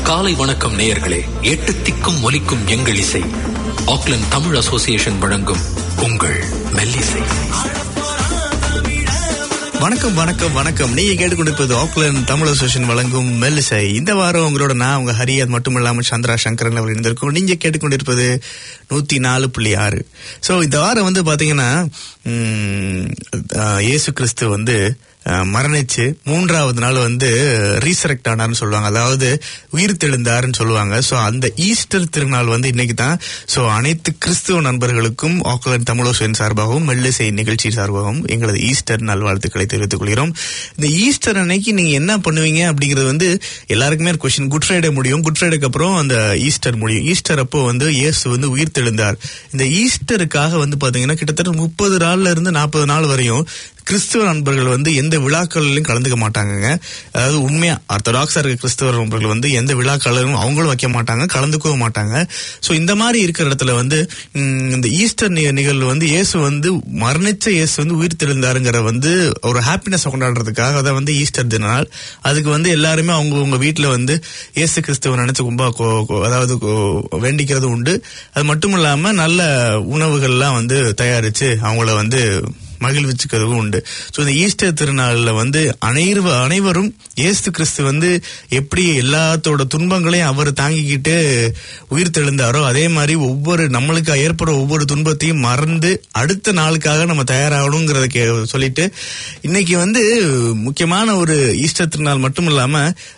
காலை வணக்கம் நேயர்களே எட்டு திக்கும் ஒலிக்கும் எங்கள் இசை ஆக்லண்ட் தமிழ் அசோசியேஷன் வழங்கும் உங்கள் மெல்லிசை வணக்கம் வணக்கம் வணக்கம் நீங்க கேட்டுக்கொண்டிருப்பது ஆக்லாந்து தமிழ் அசோசியேஷன் வழங்கும் மெல்லிசை இந்த வாரம் உங்களோட நான் உங்க ஹரி அது மட்டும் இல்லாமல் சந்திரா சங்கரன் அவர் இருந்திருக்கும் நீங்க கேட்டுக்கொண்டிருப்பது நூத்தி நாலு புள்ளி ஆறு ஸோ இந்த வாரம் வந்து பாத்தீங்கன்னா உம், ஆஹ், இயேசு கிறிஸ்து வந்து ஆஹ், மரணிச்சு மூன்றாவது நாள் வந்து ரீசரெக்ட் ஆனார்னு சொல்லுவாங்க அதாவது உயிர் தெழுந்தாருன்னு சொல்லுவாங்க ஸோ அந்த ஈஸ்டர் திருநாள் வந்து இன்னைக்கு தான் ஸோ அனைத்து கிறிஸ்துவ நண்பர்களுக்கும் ஆக்லாந்து தமிழோசன் சார்பாகவும் மெல்லிசை நிகழ்ச்சி சார்பாகவும் எங்களது ஈஸ்டர் நல்வாழ்த்துக்களை தெரிவித்துக் கொள்கிறோம் இந்த ஈஸ்டர் அன்னைக்கு நீங்க என்ன பண்ணுவீங்க அப்படிங்கிறது வந்து எல்லாருக்குமே ஒரு கொஸ்டின் குட் ஃப்ரைடே முடியும் குட் ஃப்ரைடேக்கு அப்புறம் அந்த ஈஸ்டர் முடியும் ஈஸ்டர் அப்போ வந்து இயேசு வந்து உயிர் தெழுந்தார் இந்த ஈஸ்டருக்காக வந்து பாத்தீங்கன்னா கிட்டத்தட்ட முப்பது நாள்ல இருந்து நாற்பது நாள் வரையும் கிறிஸ்துவ நண்பர்கள் வந்து எந்த விழாக்களிலும் கலந்துக்க மாட்டாங்கங்க அதாவது உண்மையா ஆர்த்தடாக்ஸா இருக்க கிறிஸ்துவ நண்பர்கள் வந்து எந்த விழாக்களிலும் அவங்களும் வைக்க மாட்டாங்க கலந்துக்கவும் மாட்டாங்க ஸோ இந்த மாதிரி இருக்கிற இடத்துல வந்து ம், இந்த ஈஸ்டர் நி- நிகழ்வு வந்து இயேசு வந்து மரணிச்ச இயேசு வந்து உயிர் தெழுந்தாருங்கிற வந்து ஒரு ஹாப்பினஸ் கொண்டாடுறதுக்காக அதை வந்து ஈஸ்டர் தின நாள் அதுக்கு வந்து எல்லாருமே அவங்க உங்க வீட்டில் வந்து இயேசு கிறிஸ்துவ நினைச்சு கும்பா கோ- கோ- அதாவது கோ- வேண்டிக்கிறது உண்டு அது மட்டும் இல்லாம நல்ல உணவுகள்லாம் வந்து தயாரிச்சு அவங்கள வந்து மகிழ்விச்சுக்கிறதும் உண்டு ஸோ இந்த ஈஸ்டர் திருநாளில் வந்து அனைவ அனைவரும் இயேசு கிறிஸ்து வந்து எப்படி எல்லாத்தோட துன்பங்களையும் அவர் தாங்கிக்கிட்டு உயிர் தெழுந்தாரோ அதே மாதிரி ஒவ்வொரு நம்மளுக்கு ஏற்படுற ஒவ்வொரு துன்பத்தையும் மறந்து அடுத்த நாளுக்காக நம்ம தயாராகணுங்கிறத கே சொல்லிட்டு இன்னைக்கு வந்து முக்கியமான ஒரு ஈஸ்டர் திருநாள் மட்டும் இல்லாம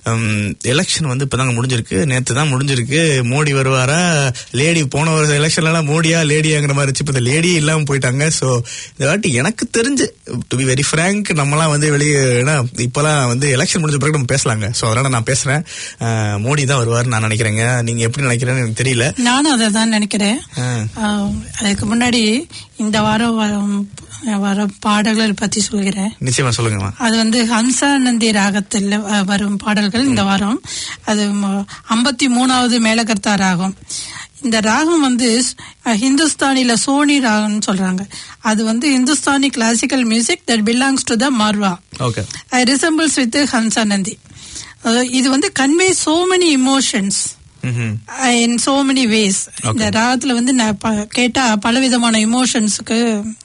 எலெக்ஷன் வந்து இப்பதாங்க முடிஞ்சிருக்கு நேத்து தான் முடிஞ்சிருக்கு மோடி வருவாரா லேடி போன வருஷம் எலெக்ஷன்லாம் மோடியா லேடியாங்கிற மாதிரி இருந்துச்சு இப்போ இந்த லேடியே இல்லாம போயிட்டாங்க ஸோ இந்த வாட்டி எனக்கு தெரிஞ்சு டு பி வெரி ஃப்ரேங்க் நம்மலாம் வந்து வெளியே ஏன்னா இப்போலாம் வந்து எலெக்ஷன் முடிஞ்ச பிறகு நம்ம பேசலாங்க ஸோ அதனால நான் பேசுறேன் அஹ், மோடி தான் வருவார்னு நான் நினைக்கிறேங்க நீங்க எப்படி நினைக்கிறேன்னு எனக்கு தெரியல நானும் அதை தான் நினைக்கிறேன் ஆ. ஆஹ், அதுக்கு முன்னாடி இந்த வாரம் வரும் வர பாடல்கள் பத்தி சொல்கிறேன் நிச்சயமா சொல்லுங்கம்மா அது வந்து ஹம்சானந்தி ராகத்தில் அஹ், வரும் பாடல்கள் இந்த வாரம் அது ஐம்பத்தி மூணாவது மேலகர்த்தா ராகம் இந்த ராகம் வந்து அஹ், ஹிந்துஸ்தானில சோனி ராகம்னு சொல்றாங்க அது வந்து Hindustani classical music that belongs to the Marwa okay resembles with Hamsanandi ah, இது வந்து கன்வே சோ மெனி இமோஷன்ஸ் ம் இன் சோ மெனி வேஸ் இந்த ராகத்துல வந்து நான் ப- கேட்டா பலவிதமான இமோஷன்ஸுக்கு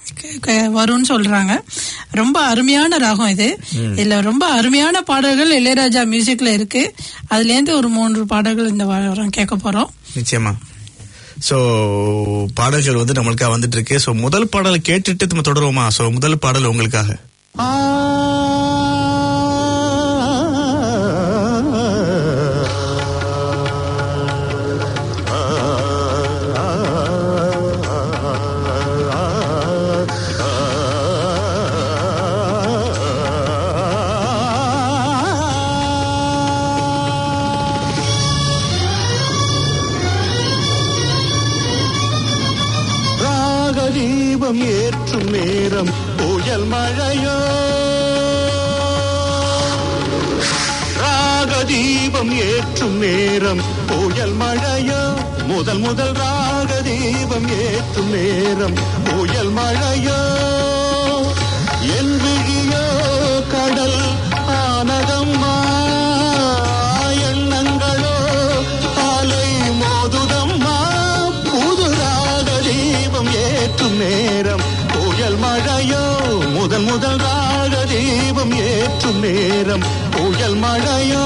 வரும்னு சொல்றாங்க ரொம்ப அருமையான ராகம் இது இதுல ரொம்ப அருமையான பாடல்கள் இளையராஜா மியூசிக்ல இருக்கு அதுல இருந்து ஒரு மூன்று பாடல்கள் இந்த வாரம் கேட்க போறோம் நிச்சயமா சோ பாடல்கள் வந்து நம்மளுக்காக வந்துட்டு இருக்கு சோ முதல் பாடலை கேட்டுட்டு நம்ம தொடருவோமா சோ முதல் பாடல் உங்களுக்காக ராகதீபம் ஏற்றும் நேரம் புயல் மழையோ ராகதீபம் ஏற்றும் நேரம் புயல் மழையோ முதல் முதல் ராகதீபம் ஏற்றும் நேரம் புயல் மழையோ என் விழியோ கடல் ஆனதம்மா எண்ணங்களோ அலை மோதுதம்மா புது ராக தீபம் ஏற்றும் நேரம் புயல் மழையோ முதல் முதல் ராக தீபம் ஏற்றும் நேரம் புயல் மழையோ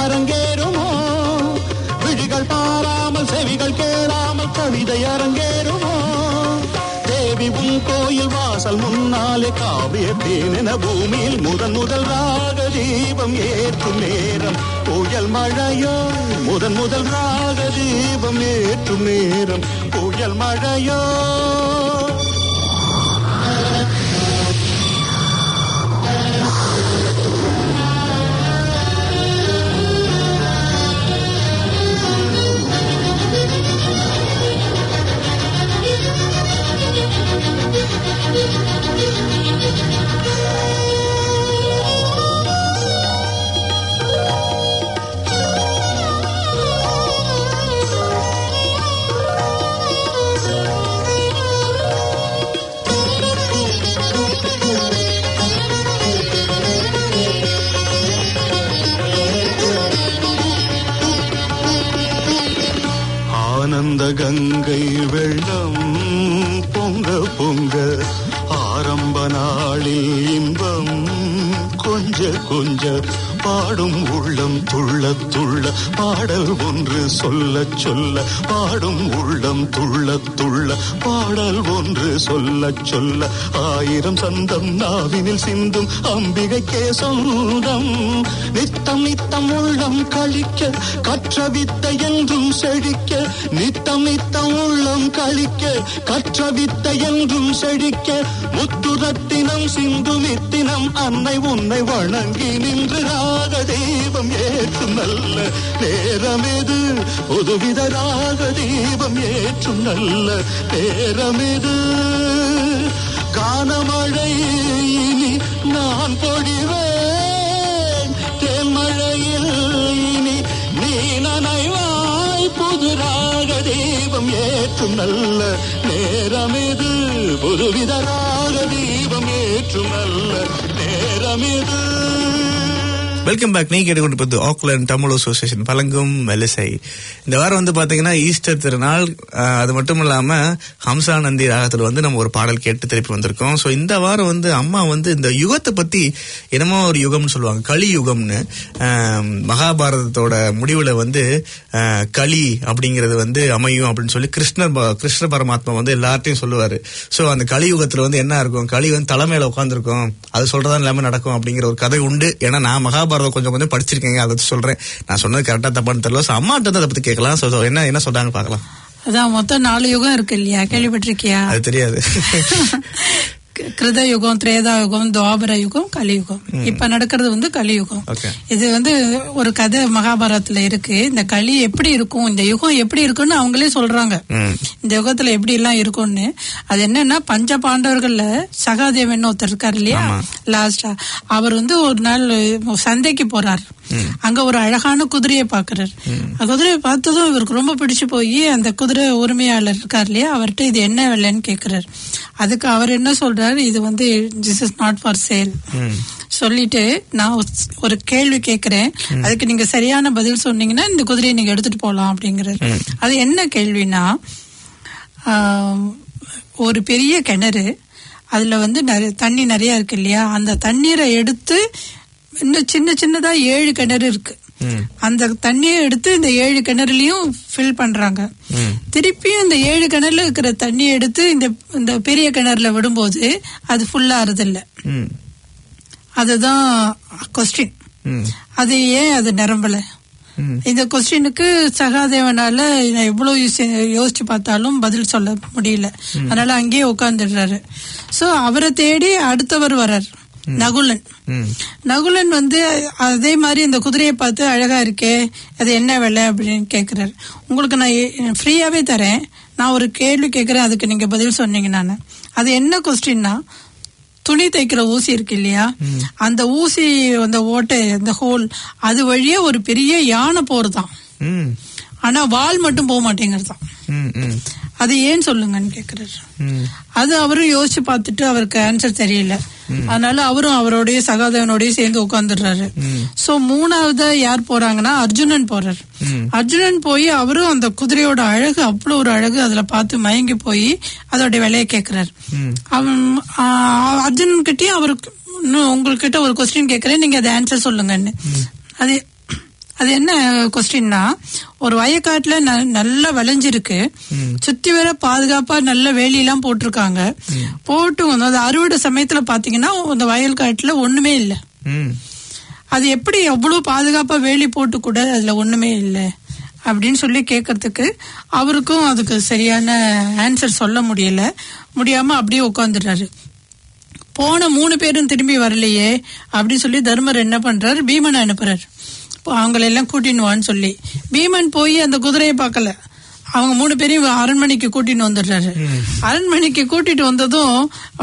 அரங்கேறுமோ விழிகள் பாராமல் செவிகள் கேளாமல் கவிதை அரங்கேறுமோ தேவி உன் கோயில் வாசல் முன்னாலே காவிய தேனென பூமியில் முதன் முதல் ராக தீபம் ஏற்றும் நேரம் புயல் மழையோ முதன் முதல் ராக தீபம் ஏற்றும் நேரம் புயல் மழையோ ஆனந்த கங்கை வெள்ளம் பொங்க பொங்க ஆரம்ப நாளில் இன்பம் கொஞ்ச கொஞ்ச பாடும் உள்ளம் துள்ள துள்ள பாடல் ஒன்று சொல்ல சொல்ல பாடும் உள்ளம் துள்ள துள்ள பாடல் ஒன்று சொல்ல சொல்ல ஆயிரம் சந்தம் நாவினில் சிந்தும் அம்பிகைக்கே சொந்தம் நித்தம் நித்தம் உள்ளம் கழிக்க கற்ற வித்தை என்றும் செழிக்க நித்தம் நித்தம் உள்ளம் கழிக்க கற்ற வித்தை என்றும் செழிக்க முத்துரத்தினம் சிந்து நித்தினம் அன்னை உன்னை வணங்கி நின்று ராக தீபம் ஏற்றும் நல்ல நேரம் இது புதுவித ராக தீபம் ஏற்றும் நல்ல நேரம் இது கானமழை இனி நான் பொழிவேன் தேன்மழையில் இனி நீ நனைவாய் புது ராக தீபம் ஏற்றும் நல்ல நேரம் இது புதுவித ராக தீபம் ஏற்றும் நல்ல நேரம் இது வெல்கம் பேக் நீ கேட்டுக்கொண்டிருப்பது ஆக்லாந்து தமிழ் அசோசியேஷன் வழங்கும் மெலிசை இந்த வாரம் வந்து பாத்தீங்கன்னா ஈஸ்டர் திருநாள் ஆஹ், அது மட்டும் இல்லாம ஹம்சா நந்தி ராகத்துல வந்து நம்ம ஒரு பாடல் கேட்டு திருப்பி வந்திருக்கோம் ஸோ இந்த வாரம் வந்து அம்மா வந்து இந்த யுகத்தை பத்தி என்னமோ ஒரு யுகம்னு சொல்லுவாங்க களி யுகம்னு ஆஹ், மகாபாரதத்தோட முடிவுல வந்து ஆஹ், களி அப்படிங்கிறது வந்து அமையும் அப்படின்னு சொல்லி கிருஷ்ணர் ப- கிருஷ்ண பரமாத்மா வந்து எல்லார்ட்டையும் சொல்லுவாரு ஸோ அந்த கலியுகத்துல வந்து என்ன இருக்கும் களி வந்து தலைமையில உட்காந்துருக்கும் அது சொல்றதா எல்லாமே நடக்கும் அப்படிங்கிற ஒரு கதை உண்டு ஏன்னா நான் மகாபாரதம் கொஞ்சம் கொஞ்சம் படிச்சிருக்கேங்க அதை வச்சு சொல்றேன் நான் சொன்னது கரெக்டா தப்பான்னு தெரியல ஸோ அம்மாட்ட வந்து அதை பத்தி கேட்கலாம் ஸோ என்ன என்ன சொல்றாங்க பார்க்கலாம் அதான் மொத்தம் நாலு யுகம் இருக்கு இல்லையா கேள்விப்பட்டிருக்கியா அது தெரியாது க- கிருத யுகம் திரேதா யுகம் துவாபர யுகம் கலியுகம் இப்ப நடக்கிறது வந்து கலியுகம் Okay. இது வந்து ஒரு கதை மகாபாரதத்துல இருக்கு இந்த களி எப்படி இருக்கும் இந்த யுகம் எப்படி இருக்குன்னு அவங்களே சொல்றாங்க ம். இந்த யுகத்துல எப்படி எல்லாம் இருக்கும்னு அது என்னன்னா பஞ்ச பாண்டவர்கள்ல சகாதேவன் ஒருத்தர் இருக்காரு இல்லையா லாஸ்டா அவர் வந்து ஒரு நாள் சந்தைக்கு போறார் அங்க ஒரு அழகான குதிரையை பாக்குறாரு அந்த குதிரையை பார்த்ததும் இவருக்கு ரொம்ப பிடிச்சு போய் அந்த குதிரை உரிமையாளர் இருக்கார் இல்லையா அவர்கிட்ட இது என்ன விலைன்னு கேக்குறாரு அதுக்கு அவர் என்ன சொல்றாரு இது வந்து this is not for sale சொல்லிட்டு நான் ஒரு- ஒரு கேள்வி கேக்குறேன் அதுக்கு நீங்க சரியான பதில் சொன்னீங்கன்னா இந்த குதிரையை நீங்க எடுத்துட்டு போலாம் அப்படிங்கிறாரு அது என்ன கேள்வினா ஆம், ஒரு பெரிய கிணறு அதுல வந்து நிறைய தண்ணி நிறைய இருக்கு இல்லையா அந்த தண்ணீரை எடுத்து இன்னும் சின்ன சின்னதா ஏழு கிணறு இருக்கு அந்த தண்ணியை எடுத்து இந்த ஏழு கிணறுலயும் ஃபில் பண்றாங்க திருப்பியும் இந்த ஏழு கிணறுல இருக்கிற தண்ணியை எடுத்து இந்த இந்த பெரிய கிணறுல விடும்போது அது ஃபுல்லா ஆறுதில்ல ம். அதுதான் கொஸ்டின் ம். அது ஏன் அது நிரம்பல ம். இந்த கொஸ்டினுக்கு சகாதேவனால நான் எவ்வளவு யோசி- யோசிச்சு பார்த்தாலும் பதில் சொல்ல முடியல அதனால அங்கேயே உட்கார்ந்துடுறாரு சோ அவரை தேடி அடுத்தவர் வரார் நகுலன் ம். நகுலன் வந்து அதே மாதிரி இந்த குதிரையை பார்த்து அழகா இருக்கே அது என்ன விலை அப்படின்னு கேக்குறாரு உங்களுக்கு நான் ஃப்ரீயாவே தரேன் நான் ஒரு கேள்வி கேக்குறேன் அதுக்கு நீங்க பதில் சொன்னீங்க நானு அது என்ன கொஸ்டின்னா துணி தைக்கிற ஊசி இருக்கு இல்லையா அந்த ஊசி அந்த ஓட்டை அந்த ஹோல் அது வழியா ஒரு பெரிய யானை போறதாம் ம். ஆனா வால் மட்டும் போக மாட்டேங்கிறதாம் ம். ம். அது ஏன் சொல்லுங்கன்னு கேக்குறாரு ம். அது அவரும் யோசிச்சு பார்த்துட்டு அவருக்கு ஆன்சர் தெரியல அதனால அவரும் அவரோடய சகாதேவனோடய சேர்ந்து உட்காந்துடுறாரு சோ மூணாவது யார் போறாங்கன்னா அர்ஜுனன் போறாரு அர்ஜுனன் போய் அவரும் அந்த குதிரையோட அழகு அவ்வளவு ஒரு அழகு அதுல பார்த்து மயங்கி போய் அதோட விலையை கேக்குறாரு அவன் ஆஹ், அர்ஜுனன் கிட்டயும் அவருக்கு இன்னும் உங்ககிட்ட ஒரு கொஸ்டின் கேக்குறேன் நீங்க அதை ஆன்சர் சொல்லுங்கன்னு அது அது என்ன கொஸ்டின்னா ஒரு வயக்காட்டுல ந- நல்லா விளைஞ்சிருக்கு சுத்தி வர பாதுகாப்பா நல்ல வேலியெல்லாம் போட்டிருக்காங்க போட்டு வந்து அது அறுவடை சமயத்துல பாத்தீங்கன்னா அந்த வயல்காட்டுல ஒண்ணுமே இல்லை ம் அது எப்படி அவ்வளவு பாதுகாப்பா வேலி போட்டு கூட அதுல ஒண்ணுமே இல்லை அப்படின்னு சொல்லி கேட்கறதுக்கு அவருக்கும் அதுக்கு சரியான ஆன்சர் சொல்ல முடியல முடியாம அப்படியே உட்காந்துடுறாரு போன மூணு பேரும் திரும்பி வரலையே அப்படின்னு சொல்லி தர்மர் என்ன பண்றாரு பீமனை அனுப்புறாரு இப்போ அவங்களெல்லாம் கூட்டின்னு வான்னு சொல்லி பீமன் போய் அந்த குதிரையை பார்க்கல அவங்க மூணு பேரையும் அரண்மனைக்கு கூட்டிட்டு வந்துடுறாரு அரண்மனைக்கு கூட்டிட்டு வந்ததும்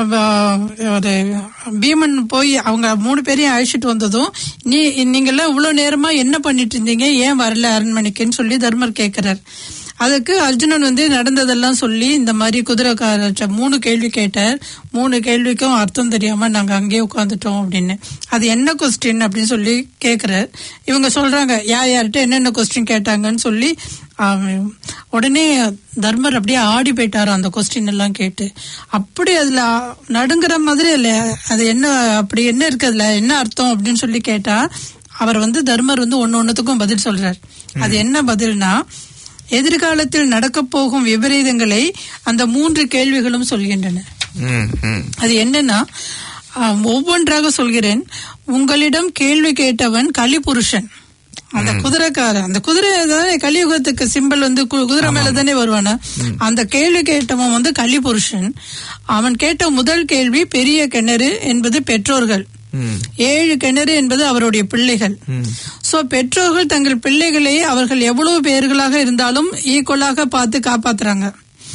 அவ- ஒரு பீமன் போய் அவங்க மூணு பேரையும் அழைச்சிட்டு வந்ததும் நீ நீங்கெல்லாம் இவ்வளவு நேரமா என்ன பண்ணிட்டு இருந்தீங்க ஏன் வரல அரண்மனைக்குன்னு சொல்லி தர்மர் கேட்கிறார் அதுக்கு அர்ஜுனன் வந்து நடந்ததெல்லாம் சொல்லி இந்த மாதிரி குதிரைக்காரர்கிட்ட மூணு கேள்வி கேட்டார் மூணு கேள்விக்கும் அர்த்தம் தெரியாம நாங்க அங்கேயே உட்காந்துட்டோம் அப்படின்னு அது என்ன கொஸ்டின் அப்படின்னு சொல்லி கேக்குறார் இவங்க சொல்றாங்க யார் யார்கிட்ட என்னென்ன கொஸ்டின் கேட்டாங்கன்னு சொல்லி ஆம், உடனே தர்மர் அப்படியே ஆடி போயிட்டாரு அந்த கொஸ்டின் எல்லாம் கேட்டு அப்படி அதுல நடுங்குற மாதிரி இல்ல அது என்ன அப்படி என்ன இருக்கு அதுல என்ன அர்த்தம் அப்படின்னு சொல்லி கேட்டா அவர் வந்து தர்மர் வந்து ஒன்னு ஒன்னுத்துக்கும் பதில் சொல்றார் அது என்ன பதில்னா எதிர்காலத்தில் நடக்கப் போகும் விபரீதங்களை அந்த மூன்று கேள்விகளும் சொல்கின்றன ம் ம் அது என்னன்னா ஆஹ், ஒவ்வொன்றாக சொல்கிறேன் உங்களிடம் கேள்வி கேட்டவன் கலிபுருஷன் அந்த குதிரைக்காரன் அந்த குதிரை தானே கலியுகத்துக்கு சிம்பல் வந்து கு- குதிரை மேல தானே வருவானா அந்த கேள்வி கேட்டவன் வந்து கலிபுருஷன் அவன் கேட்ட முதல் கேள்வி பெரிய கிணறு என்பது பெற்றோர்கள் ம் ஏழு கிணறு என்பது அவருடைய பிள்ளைகள் சோ பெற்றோர்கள் தங்கள் பிள்ளைகளை அவர்கள் எவ்வளவு பேர்களாக இருந்தாலும் ஈக்குவலாக பார்த்து காப்பாத்துறாங்க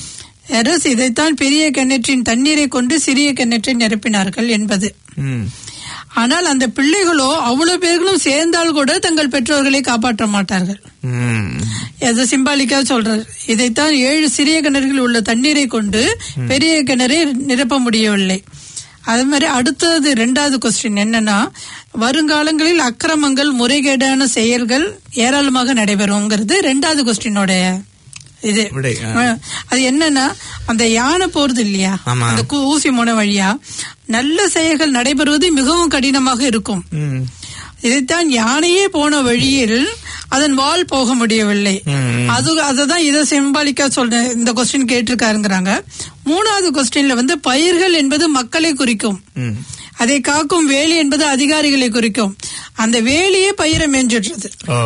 எரஸ் இதைத்தான் பெரிய கிணற்றின் தண்ணீரை கொண்டு சிறிய கிணற்றை நிரப்பினார்கள் என்பது ம் ஆனால் அந்த பிள்ளைகளோ அவ்வளவு பேர்களும் சேர்ந்தால் கூட தங்கள் பெற்றோர்களை காப்பாற்ற மாட்டார்கள் ம் எதை சிம்பாலிக்கா சொல்றாரு இதைத்தான் ஏழு சிறிய கிணறுகள் உள்ள தண்ணீரை கொண்டு பெரிய கிணறை நிரப்ப முடியவில்லை அது மாதிரி அடுத்தது ரெண்டாவது கொஸ்டின் என்னன்னா வருங்காலங்களில் அக்கிரமங்கள் முறைகேடான செயல்கள் ஏராளமாக நடைபெறும்ங்கிறது ரெண்டாவது கொஸ்டினோட இது விடை, ஆ. அது என்னன்னா அந்த யானை போறது இல்லையா ஆமா. அந்த கு- ஊசி முனை வழியா நல்ல செயல்கள் நடைபெறுவது மிகவும் கடினமாக இருக்கும் ம் இதைத்தான் யானையே போன வழியில் அதன் வால் போக முடியவில்லை ம். அது அததான் இதை சிம்பாலிக்கா சொல்ற இந்த கொஸ்டின் கேட்டிருக்காருங்கிறாங்க மூணாவது கொஸ்டின்ல வந்து பயிர்கள் என்பது மக்களை குறிக்கும் ம் அதை காக்கும் வேலி என்பது அதிகாரிகளை குறிக்கும் அந்த வேலியே பயிரை மேஞ்சிடுறது ஓ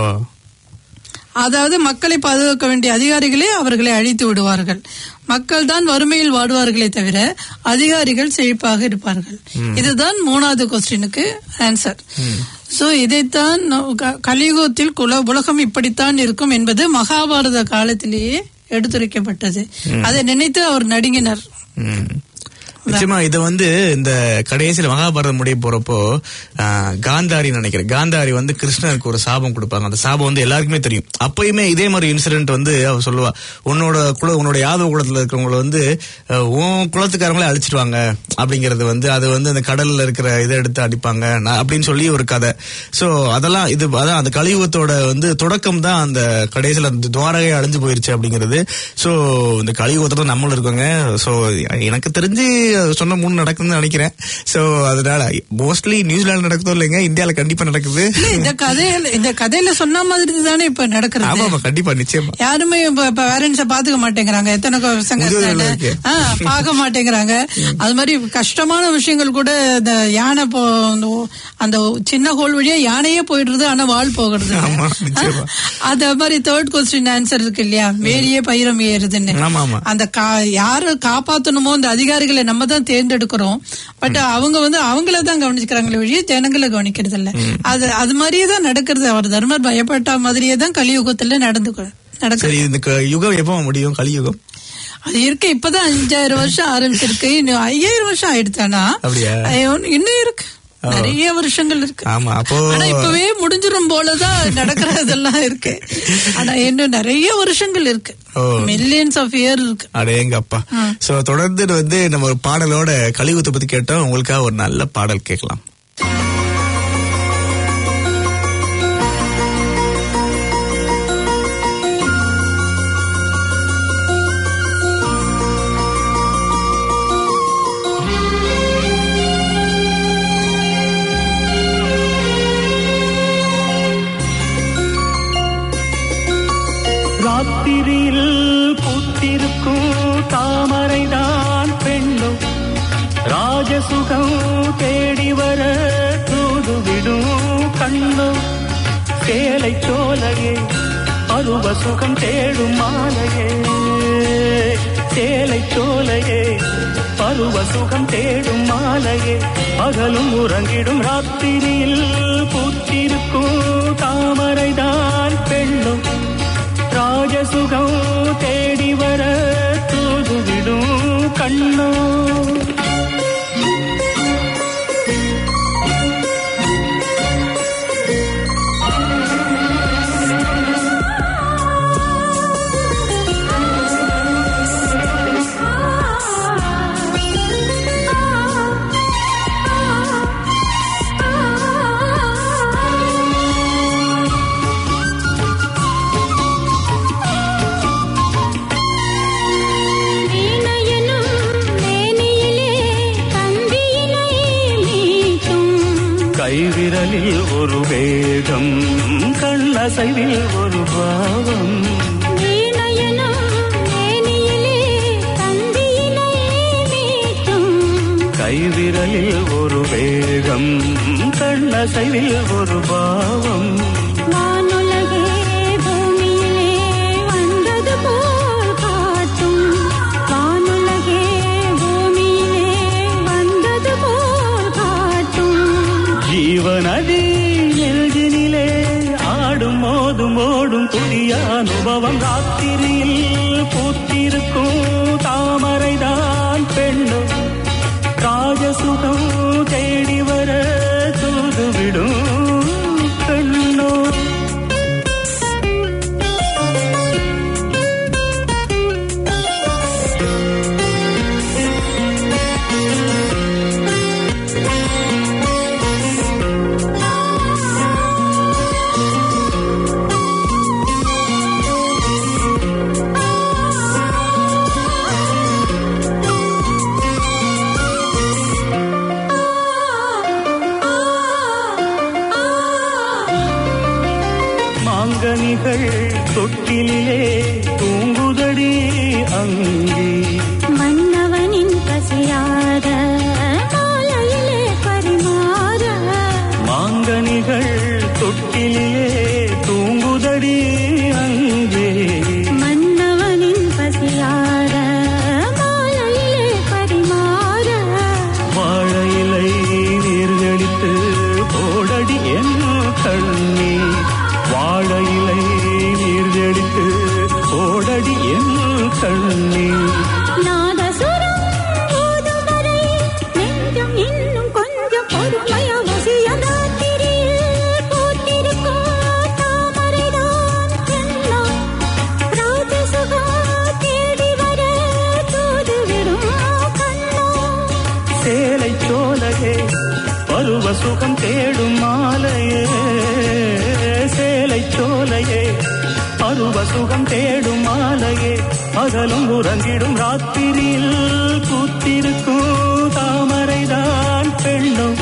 அதாவது மக்களை பாதுகாக்க வேண்டிய அதிகாரிகளே அவர்களை அழித்து விடுவார்கள் மக்கள் தான் வறுமையில் வாடுவார்களே தவிர அதிகாரிகள் செழிப்பாக இருப்பார்கள் இதுதான் மூணாவது கொஸ்டினுக்கு ஆன்சர் சோ இதைத்தான் நம் க- கலியுகத்தில் குல உலகம் இப்படித்தான் இருக்கும் என்பது மகாபாரத காலத்திலேயே எடுத்துரைக்கப்பட்டது அதை நினைத்து அவர் நடுங்கினார் ம். நிச்சயமா இது வந்து இந்த கடைசியில மகாபாரதம் முடிய போறப்போ ஆ, காந்தாரி நினைக்கிறேன் காந்தாரி வந்து கிருஷ்ணருக்கு ஒரு சாபம் கொடுப்பாங்க அந்த சாபம் வந்து எல்லாருக்குமே தெரியும் அப்பயுமே இதே மாதிரி இன்சிடென்ட் வந்து அவ சொல்லுவா உன்னோட குல உன்னோட யாதவ குலத்துல இருக்கிறவங்கள வந்து அஹ், உன் குலத்துக்காரங்களே அழிச்சிடுவாங்க அப்படிங்கறது வந்து அது வந்து அந்த கடல்ல இருக்கிற இதை எடுத்து அடிப்பாங்க நான் அப்படின்னு சொல்லி ஒரு கதை சோ அதெல்லாம் இது அதான் அந்த கலியுகத்தோட வந்து தொடக்கம் தான் அந்த கடைசியில அந்த துவாரகை அழிஞ்சு போயிருச்சு அப்படிங்கிறது சோ இந்த கலியுகத்துல நம்மளும் இருக்கோங்க சோ எனக்கு தெரிஞ்சு அது சொன்ன மூணு நடக்குதுன்னு நினைக்கிறேன் சோ அதனால மோஸ்ட்லி நியூசிலாந்து நடக்குதோ இல்லைங்க இந்தியால கண்டிப்பா நடக்குது இல்ல, இந்த கதையில இந்த கதையில சொன்ன மாதிரி தானே இப்ப ஆமா நடக்கிறது ஆமா கண்டிப்பா நிச்சயமா யாருமே இப்ப இப்ப பேரண்ட்ஸ பாத்துக்க மாட்டேங்கிறாங்க எத்தனை பசங்க முதியோர்கள் இருக்காங்க இருக்கு. ஆ, பார்க்க மாட்டேங்கிறாங்க அது மாதிரி கஷ்டமான விஷயங்கள் கூட இந்த யானை போ அந்த ஓ- அந்த சின்ன ஹோல் வழியா யானையே போயிடுறது ஆனா வால் போகிறது ஆமா, நிச்சயமா. அத மாதிரி தேர்ட் கொஸ்டின் ஆன்சர் இருக்கு இல்லையா வேலியே பயிரம் ஏறுதுன்னு ஆமா, ஆமா. அந்த கா யார காப்பாத்தணுமோ அந்த அதிகாரிகளை நம்ம தான் தேர்ந்தெடுக்கிறோம் பட் அவங்க வந்து அவங்கள தான் கவனிச்சுக்கிறாங்களே ஒழிய ஜனங்களை கவனிக்கிறது இல்ல அது அது மாதிரியே தான் நடக்கிறது அவர் தர்மர் பயப்பட்ட மாதிரியே தான் கலியுகத்துல நடந்து நடக்குது சரி இந்த க- யுகம் எப்போ முடியும் கலியுகம் அது இருக்கு இப்பதான் அஞ்சாயிரம் வருஷம் ஆரம்பிச்சிருக்கு இன்னும் ஐயாயிரம் வருஷம் ஆயிடுச்சானா அப்படியா? ஐயோ, இன்னும் இருக்கு நிறைய வருஷங்கள் இருக்கு ஆமா அப்போ ஆனா இப்பவே முடிஞ்சிரும் போலதான் நடக்கிறதெல்லாம் இருக்கு ஆனா இன்னும் நிறைய வருஷங்கள் இருக்கு ஓ. மில்லியன்ஸ் ஆஃப் இயர் இருக்கு அடேங்க அப்பா சோ தொடர்ந்து வந்து நம்ம ஒரு பாடலோட கலியுகத்தை பத்தி கேட்டோம் உங்களுக்காக ஒரு நல்ல பாடல் கேட்கலாம் ஆ ராஜசுகம் தேடி வர தூதுவிடும் கண்ணோ சேலை சோலையே பருவ சுகம் தேடும் மாலையே சேலை சோலையே பருவ சுகம் தேடும் மாலையே பகலும் உறங்கிடும் ராத்திரியில் பூத்திருக்கும் தாமரைதான் பெண்ணும் ராஜசுகம் தேடி வர தூதுவிடும் கண்ணோ வீணையனும் மேனியிலே தந்தியினை மீட்டும் கைவிரலில் ஒரு வேகம் கண்ணசைவில் ஒரு பாவம் வீணையனும் மேனியிலே தந்தியினை மீட்டும் கைவிரலில் ஒரு வேகம் கண்ணசைவில் ஒரு பாவம் வானுலகே பூமியிலே வந்தது போல் காட்டும் வானுலகே பூமியிலே வந்தது போல் காட்டும் ஜீவநதி நெஞ்சினிலே ஆடும் மோதும் ஓடும் புதிய அனுபவம் ராத்திரியில் பூத்திருக்கும் தாமரைதான் பெண்ணும் ராஜசுகம் தேடி வர தூதுவிடும் கண்ணோ மாங்கனிகள் தொட்டிலே தூங்குதடி அங்கே மன்னவனின் பசியார மாலையிலே பரிமாற மாங்கனிகள் தொட்டிலே தூங்குதடி அங்கே மன்னவனின் பசியார மாலையிலே பரிமாற வாழையிலை நீர்களித்து போடடி என் கண்ணி வாழையிலை நீர்களித்து போடடி என் கண்ணி நாதசுரம் போதும் வரை நெஞ்சம் இன்னும் கொஞ்சம் பொறுமைய வசிய ராத்திரியில் பூத்திருக்கும் தாமரைதான் எல்லாம் ராஜசுகம் தேடி வர தூதுவிடும் கண்ணோ சேலை சோலையே பருவ சுகம் தேடும் மாலையே சேலை சோலையே பருவ சுகம் தேடும் மாலையே பகலும் உறங்கிடும் ராத்திரியில் பூத்திருக்கும் தாமரைதான் பெண்ணும்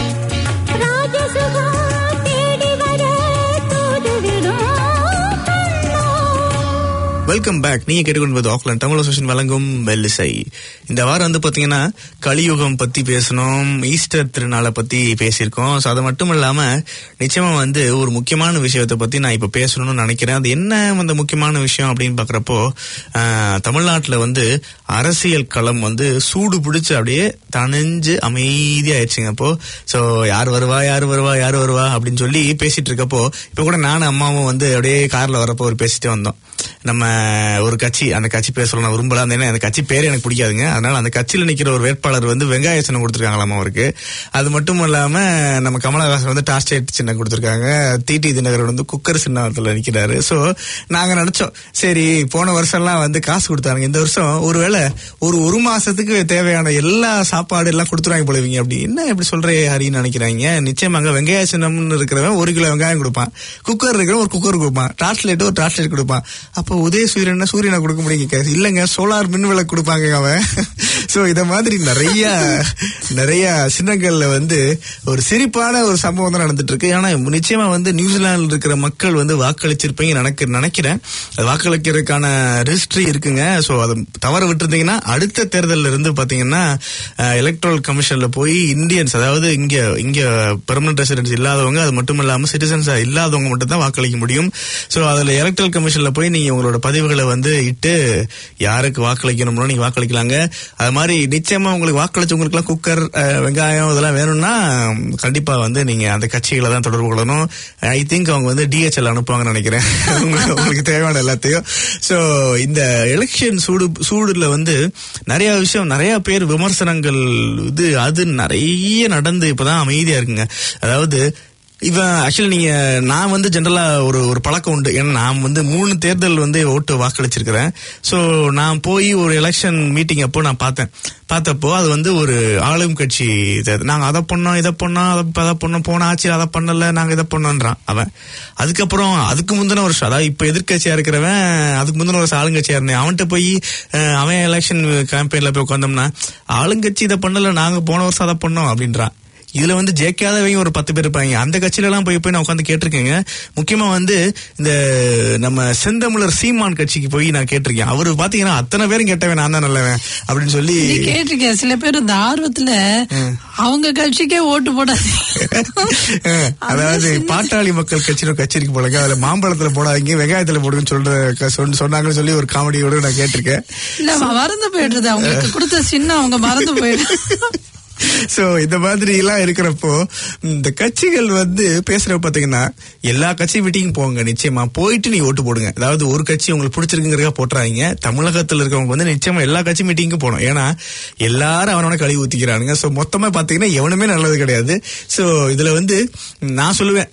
ராஜசுகம் தேடி வர தூதுவிடும் கண்ணோ வெல்கம் பேக் நீங்க கேட்டுக்கொண்டு ஆக்லாண்ட் தமிழ் அசோசியேஷன் வழங்கும் மெல்லிசை இந்த வாரம் வந்து பாத்தீங்கன்னா கலியுகம் பத்தி பேசணும் ஈஸ்டர் திருநாளை பத்தி பேசியிருக்கோம் ஸோ அது மட்டும் இல்லாம நிச்சயமா வந்து ஒரு முக்கியமான விஷயத்தை பத்தி நான் இப்ப பேசணும்னு நினைக்கிறேன் அது என்ன அந்த முக்கியமான விஷயம் அப்படின்னு பாக்குறப்போ ஆஹ், தமிழ்நாட்டுல வந்து அரசியல் களம் வந்து சூடு பிடிச்சு அப்படியே தணிஞ்சு அமைதியாயிடுச்சுங்க அப்போ ஸோ யார் வருவா யார் வருவா யார் வருவா அப்படின்னு சொல்லி பேசிட்டு இருக்கப்போ இப்ப கூட நானும் அம்மாவும் வந்து அப்படியே கார்ல வரப்போ ஒரு பேசிட்டு வந்தோம் நம்ம ஒரு கட்சி அந்த கட்சி பேர் சொல்ல நான் விரும்பல அந்த அந்த கட்சி பேர் எனக்கு பிடிக்காதுங்க அதனால அந்த கட்சியில நிக்கிற ஒரு வேட்பாளர் வந்து வெங்காய சின்னம் கொடுத்துருக்காங்களாமா அவருக்கு அது மட்டும் இல்லாம நம்ம கமலஹாசன் வந்து டாஸ்டேட் சின்னம் கொடுத்துருக்காங்க டிடி தினகரன் வந்து குக்கர் சின்னத்துல நிக்கிறாரு சோ நாங்க நினைச்சோம் சரி போன வருஷம்லாம் வந்து காசு கொடுத்தாங்க இந்த வருஷம் ஒருவேளை ஒரு ஒரு மாசத்துக்கு தேவையான எல்லா சாப்பாடு எல்லாம் கொடுத்துருவாங்க போலவீங்க அப்படி என்ன எப்படி சொல்றே ஹரின்னு நினைக்கிறாங்க நிச்சயமாங்க வெங்காய சின்னம்னு இருக்கிறவன் ஒரு கிலோ வெங்காயம் கொடுப்பான் குக்கர் இருக்கிறவன் ஒரு குக்கர் கொடுப்பான் டிரான்ஸ்லேட் ஒரு டிரான்ஸ்லேட் கொடுப்பான் அப்போ உதய சூரியன் சூரியனை கொடுக்க முடியுங்க இல்லங்க சோலார் மின் விளக்கு கொடுப்பாங்க அவன் சோ இத மாதிரி நிறைய நிறைய சின்னங்கள்ல வந்து ஒரு சிரிப்பான ஒரு சம்பவம் தான் நடந்துட்டு இருக்கு ஆனா நிச்சயமா வந்து நியூசிலாந்துல இருக்கிற மக்கள் வந்து வாக்களிச்சிருப்பீங்க எனக்கு நினைக்கிறேன் அது வாக்களிக்கிறதுக்கான ரெஜிஸ்ட்ரி இருக்குங்க சோ அதை தவற விட்டுருந்தீங்கன்னா அடுத்த தேர்தல்ல இருந்து பாத்தீங்கன்னா எலக்ட்ரல் கமிஷன்ல போய் இந்தியன்ஸ் அதாவது இங்க இங்க பெர்மனன்ட் ரெசிடென்ஸ் இல்லாதவங்க அது மட்டும் இல்லாம சிட்டிசன்ஸ் இல்லாதவங்க மட்டும் தான் வாக்களிக்க முடியும் சோ அதுல எலக்ட்ரல் கமிஷன்ல போய் நீங்க உங்களோட பதிவுகளை வந்து இட்டு யாருக்கு வாக்களிக்கணும்னோ நீங்க வாக்களிக்கலாங்க அது மாதிரி நிச்சயமா உங்களுக்கு வாக்களிச்சவங்களுக்கு எல்லாம் குக்கர் அஹ், வெங்காயம் இதெல்லாம் வேணும்னா கண்டிப்பா வந்து நீங்க அந்த கட்சிகளை தான் தொடர்பு கொள்ளணும் ஐ திங்க் அவங்க வந்து டிஹெச்எல் அனுப்புவாங்கன்னு நினைக்கிறேன் உங்களுக்கு உங்களுக்கு தேவையான எல்லாத்தையும் சோ இந்த எலெக்ஷன் சூடு சூடுல வந்து நிறைய விஷயம் நிறைய பேர் விமர்சனங்கள் இது அது நிறைய நடந்து இப்பதான் அமைதியா இருக்குங்க அதாவது இவன் ஆக்சுவலி நீங்க நான் வந்து ஜென்ரலா ஒரு ஒரு பழக்கம் உண்டு ஏன்னா நான் வந்து மூணு தேர்தல் வந்து ஓட்டு வாக்களிச்சிருக்கிறேன் சோ நான் போய் ஒரு எலெக்ஷன் மீட்டிங் அப்போ நான் பார்த்தேன் பார்த்தப்போ அது வந்து ஒரு ஆளும் கட்சி தேர்தல் நாங்க அதை பண்ணோம் இதை பண்ணோம் அதை அதை பண்ணோம் போன ஆட்சியில் அதை பண்ணல நாங்க இதை பண்ணோன்றான் அவன் அதுக்கப்புறம் அதுக்கு முந்தின வருஷம் அதாவது இப்ப எதிர்க்கட்சியா இருக்கிறவன் அதுக்கு முந்தின வருஷம் ஆளுங்கட்சியா இருந்தேன் அவன்கிட்ட போய் அஹ், அவன் எலெக்ஷன் கேம்பெயின்ல போய் உட்காந்தோம்னா ஆளுங்கட்சி இதை பண்ணல நாங்க போன வருஷம் அதை பண்ணோம் அப்படின்றான் இதுல வந்து ஜெயிக்காதவங்க ஒரு பத்து பேர் இருப்பாங்க அந்த கட்சியில எல்லாம் போய் போய் நான் உட்காந்து கேட்டிருக்கேங்க முக்கியமா வந்து இந்த நம்ம செந்தமிழர் சீமான் கட்சிக்கு போய் நான் கேட்டிருக்கேன் அவரு பாத்தீங்கன்னா அத்தனை பேரும் கேட்டவன் நான் தான் நல்லவன் அப்படின்னு சொல்லி நீ கேட்டிருக்க சில பேர் இந்த ஆர்வத்துல அவங்க கட்சிக்கே ஓட்டு போடாது அஹ், அதாவது பாட்டாளி மக்கள் கட்சியில ஒரு கட்சி இருக்கு போலங்க அதுல மாம்பழத்துல போடாதீங்க வெங்காயத்துல போடுங்கன்னு சொல்ற க- சொன்ன- சொன்னாங்கன்னு சொல்லி ஒரு காமெடியோட நான் கேட்டிருக்கேன் இல்ல மறந்து போயிடுறது அவங்களுக்கு கொடுத்த சின்னம் அவங்க மறந்து போயிடுது சோ இந்த மாதிரி எல்லாம் இருக்கிறப்போ இந்த கட்சிகள் வந்து பேசுற பாத்தீங்கன்னா எல்லா கட்சி மீட்டிங் போங்க நிச்சயமா போயிட்டு நீங்க ஓட்டு போடுங்க அதாவது ஒரு கட்சி உங்களுக்கு பிடிச்சிருக்குங்கிறதா போட்டுறாங்க தமிழகத்துல இருக்கவங்க வந்து நிச்சயமா எல்லா கட்சி மீட்டிங்கும் போகணும் ஏன்னா எல்லாரும் அவனோட கழுவி ஊத்திக்கிறானுங்க சோ மொத்தமா பாத்தீங்கன்னா எவனுமே நல்லது கிடையாது சோ இதுல வந்து நான் சொல்லுவேன்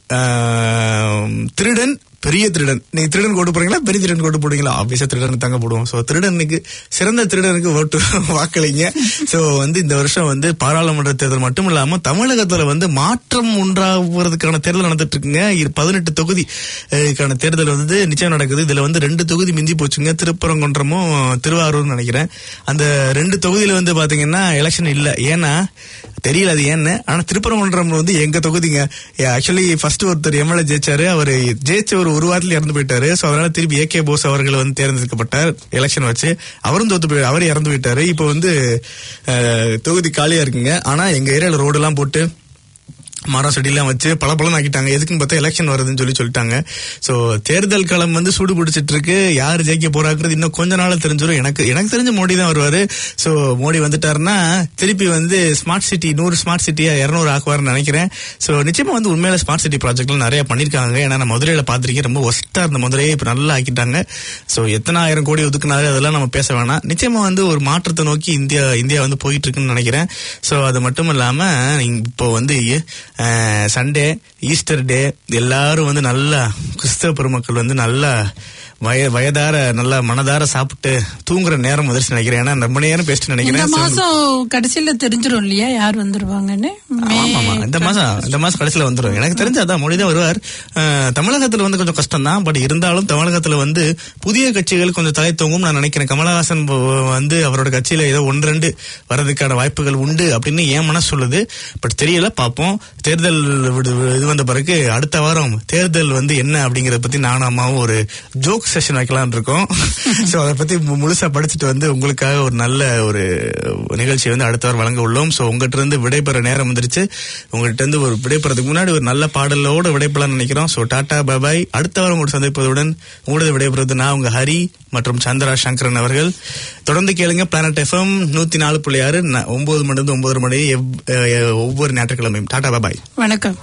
ஆஹ், திருடன் பெரிய திருடன் நீங்க திருடன் கோட்டு போடுறீங்களா பெரிய திருடன் கோட்டு போடுவீங்களா ஆபீஸா திருடன் தாங்க போடுவோம் சோ திருடனுக்கு சிறந்த திருடனுக்கு ஓட்டு வாக்களிங்க சோ வந்து இந்த வருஷம் வந்து பாராளுமன்ற தேர்தல் மட்டும் இல்லாம தமிழகத்துல வந்து மாற்றம் உண்டாகிறதுக்கான தேர்தல் நடந்துட்டு இருக்குங்க இரு- பதினெட்டு தொகுதி அஹ், க்கான தேர்தல் வந்து நிச்சயம் நடக்குது இதுல வந்து ரெண்டு தொகுதி மிஞ்சி போச்சுங்க திருப்பரங்குன்றமும் திருவாரூர்னு நினைக்கிறேன் அந்த ரெண்டு தொகுதியில வந்து பாத்தீங்கன்னா எலெக்ஷன் இல்ல ஏன்னா தெரியல அது ஏன்னு ஆனா திருப்பரங்குன்றம் வந்து எங்க தொகுதிங்க ஆக்சுவலி ஃபர்ஸ்ட் ஒருத்தர் எம்எல்ஏ ஜெயிச்சாரு அவர் ஜெயிச்ச ஒரு ஒரு வாரத்துல இறந்து போயிட்டாரு சோ அதனால திருப்பி ஏகே போஸ் அவர்கள் வந்து தேர்ந்தெடுக்கப்பட்டார் எலெக்ஷன் வச்சு அவரும் தோத்து போய் அவர் இறந்து போயிட்டாரு இப்போ வந்து அஹ், தொகுதி காலியா இருக்குங்க ஆனா எங்க ஏரியால ரோடு எல்லாம் போட்டு மரம் செடியெல்லாம் வச்சு பல பலம் ஆக்கிட்டாங்க எதுக்குன்னு பார்த்தா எலெக்ஷன் வருதுன்னு சொல்லி சொல்லிட்டாங்க சோ தேர்தல் களம் வந்து சூடு பிடிச்சிட்டு இருக்கு யார் ஜெயிக்க போறாங்கிறது இன்னும் கொஞ்ச நாள் தெரிஞ்சிடும் எனக்கு எனக்கு தெரிஞ்ச மோடி தான் வருவாரு சோ மோடி வந்துட்டாருன்னா திருப்பி வந்து ஸ்மார்ட் சிட்டி நூறு ஸ்மார்ட் சிட்டியா இருநூறு ஆக்குவாருன்னு நினைக்கிறேன் சோ நிச்சயமா வந்து உண்மையில ஸ்மார்ட் சிட்டி ப்ராஜெக்ட்லாம் நிறைய பண்ணிருக்காங்க ஏன்னா நான் மதுரையில பாத்திருக்கேன் ரொம்ப ஒஸ்டா இருந்த மதுரையை இப்ப நல்லா ஆக்கிட்டாங்க சோ எத்தனை ஆயிரம் கோடி ஒதுக்குனாரு அதெல்லாம் நம்ம பேச வேணாம் நிச்சயமா வந்து ஒரு மாற்றத்தை நோக்கி இந்தியா இந்தியா வந்து போயிட்டு இருக்குன்னு நினைக்கிறேன் சோ அது மட்டும் இல்லாம இப்போ வந்து சண்டே ஈஸ்டர் டே எல்லாரும் வந்து நல்லா கிறிஸ்தவ பெருமக்கள் வந்து நல்லா வய வயதார நல்லா மனதார சாப்பிட்டு தூங்குற நேரம் வந்துருச்சு நினைக்கிறேன் ஏன்னா ரொம்ப நேரம் பேசிட்டு இந்த நினைக்கிறேன் So, மாசம் கடைசியில தெரிஞ்சிரும் இல்லையா யார் வந்துருவாங்கன்னு மே- ஆமா ஆமா இந்த மாசம் இந்த மாசம் கடைசியில வந்துரும் எனக்கு தெரிஞ்ச அதான் மொழி தான் வருவார் அஹ், தமிழகத்துல வந்து கொஞ்சம் கஷ்டம் தான் பட் இருந்தாலும் தமிழகத்துல வந்து புதிய கட்சிகள் கொஞ்சம் தலை தூங்கும் நான் நினைக்கிறேன் கமலஹாசன் வ- வந்து அவரோட கட்சியில ஏதோ ஒன்று ரெண்டு வர்றதுக்கான வாய்ப்புகள் உண்டு அப்படின்னு என் மனசு சொல்லுது பட் தெரியல பார்ப்போம் தேர்தல் விடு- இது வந்த பிறகு அடுத்த வாரம் தேர்தல் வந்து என்ன அப்படிங்கறத பத்தி நானும் அம்மாவும் ஒரு ஜோக் செஷன் வைக்கலாம்னு இருக்கோம் சோ அதை பத்தி மு- முழுசா படிச்சுட்டு வந்து உங்களுக்காக ஒரு நல்ல ஒரு நிகழ்ச்சியை வந்து அடுத்த வாரம் வழங்க உள்ளோம் சோ உங்ககிட்ட இருந்து விடைபெற நேரம் வந்துருச்சு உங்ககிட்ட இருந்து ஒரு விடைபெறதுக்கு முன்னாடி ஒரு நல்ல பாடலோட விடைபெறலாம்னு நினைக்கிறோம் சோ டாடா பாபாய் அடுத்த வாரம் உங்களை சந்திப்பதுடன் உங்களோட விடைபெறுவது நான் உங்க ஹரி மற்றும் சந்திரா சங்கரன் அவர்கள் தொடர்ந்து கேளுங்க பிளானட் எஃப்எம் நூத்தி நாலு புள்ளி ஆறு ந- ஒன்பது மணி இருந்து ஒன்பது மணி எவ்- அஹ், ஒவ்வொரு ஞாயிற்றுக்கிழமையும் டாடா பாபாய் வணக்கம்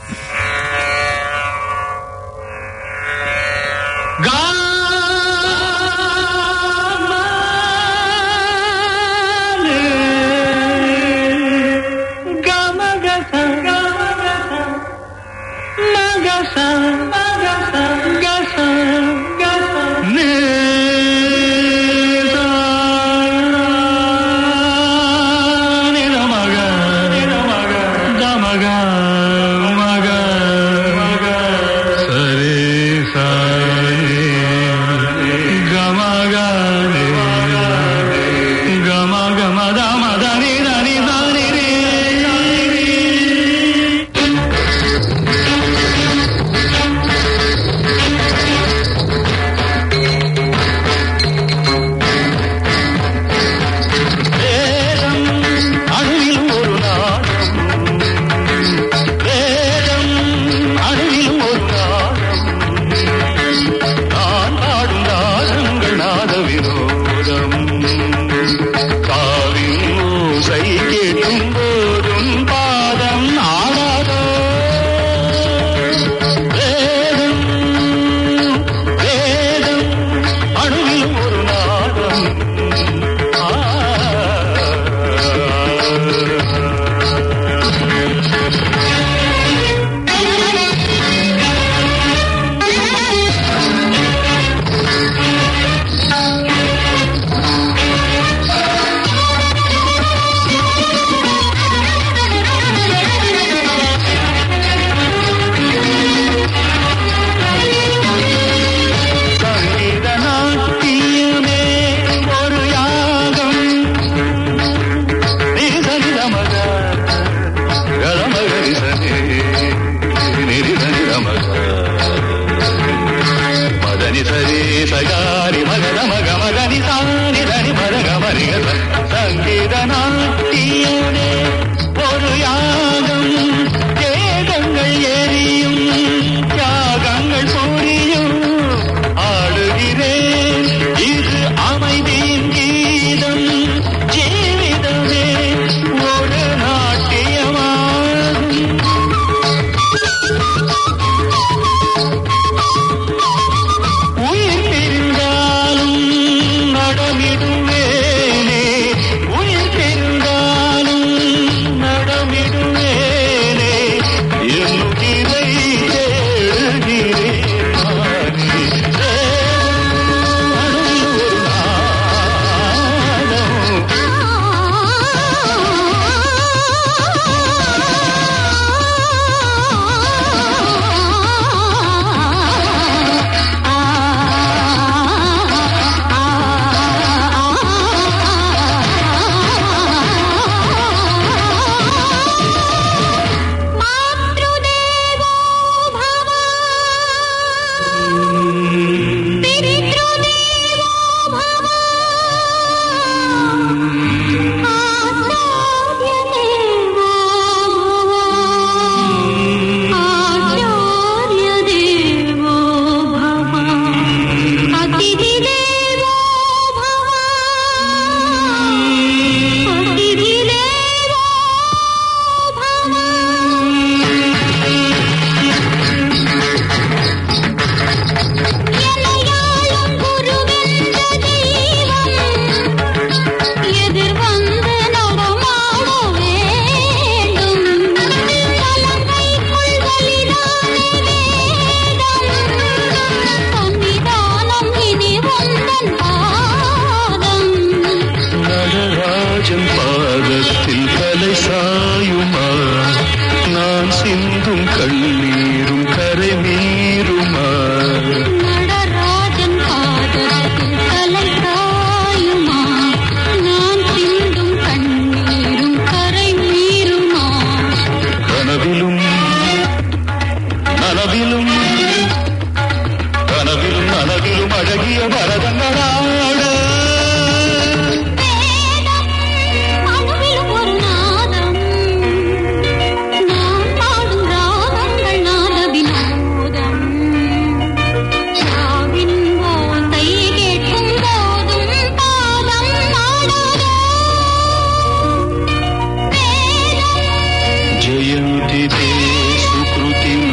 గమ గమ గమ यन्ति ते सुकृतिम्